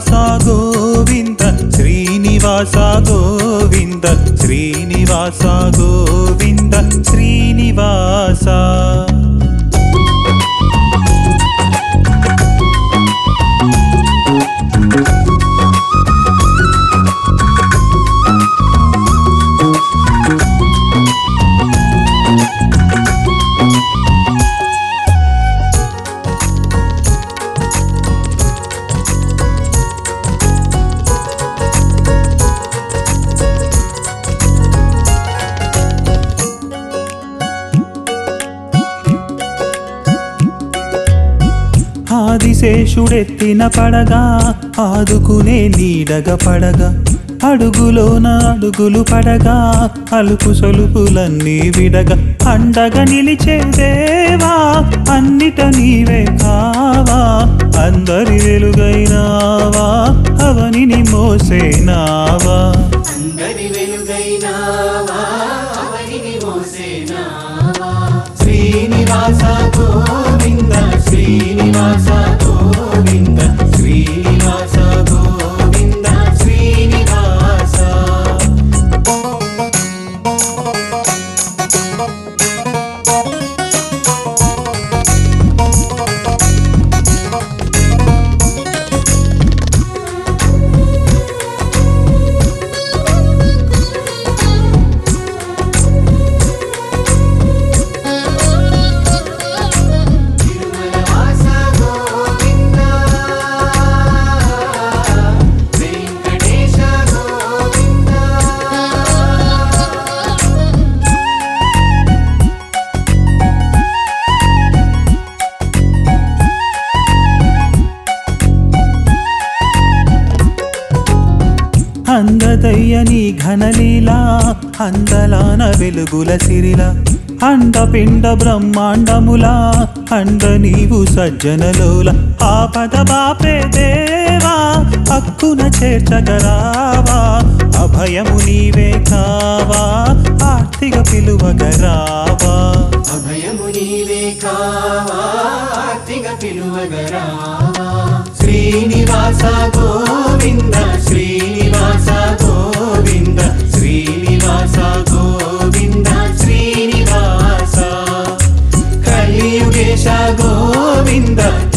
శ్రీనివాస గోవింద శ్రీనివాస గోవింద శ్రీనివాస గోవింద శ్రీనివాస ఆదిశేషుడెత్తిన పడగా ఆదుకునే నీడగ పడగా అడుగులోన అడుగులు పడగా అలుపు సొలుపులన్నీ విడగా అండగా నిలిచే దేవా అన్నిట నీవే కావా అందరి వెలుగైనావా అవనిని మోసేనావా అందరి వెలుగైనావా అవనిని మోసేనావా శ్రీనివాస గోవింద శ్రీనివాస గోవింద శ్రీనివాస గోవింద శ్రీనివాస తిరుమలవాస గోవిందా వెంకటేశ గోవిందా అందదయ్య నీ ఘనలీలా అందలాన వెలుగుల సిరిల అండపిండ బ్రహ్మాండములా అండ నీవు సజ్జనలోల ఆపద బాపే దేవా హక్కున చేర్చగరావా అభయము నీవే కావా ఆర్తిక పిలువగరావా అభయము నీవే కావా ఆర్తిగ పిలువగరావా శ్రీనివాస గోవింద శ్రీనివాస గోవింద శ్రీనివాస గోవింద శ్రీనివాస కలియుగేశ గోవింద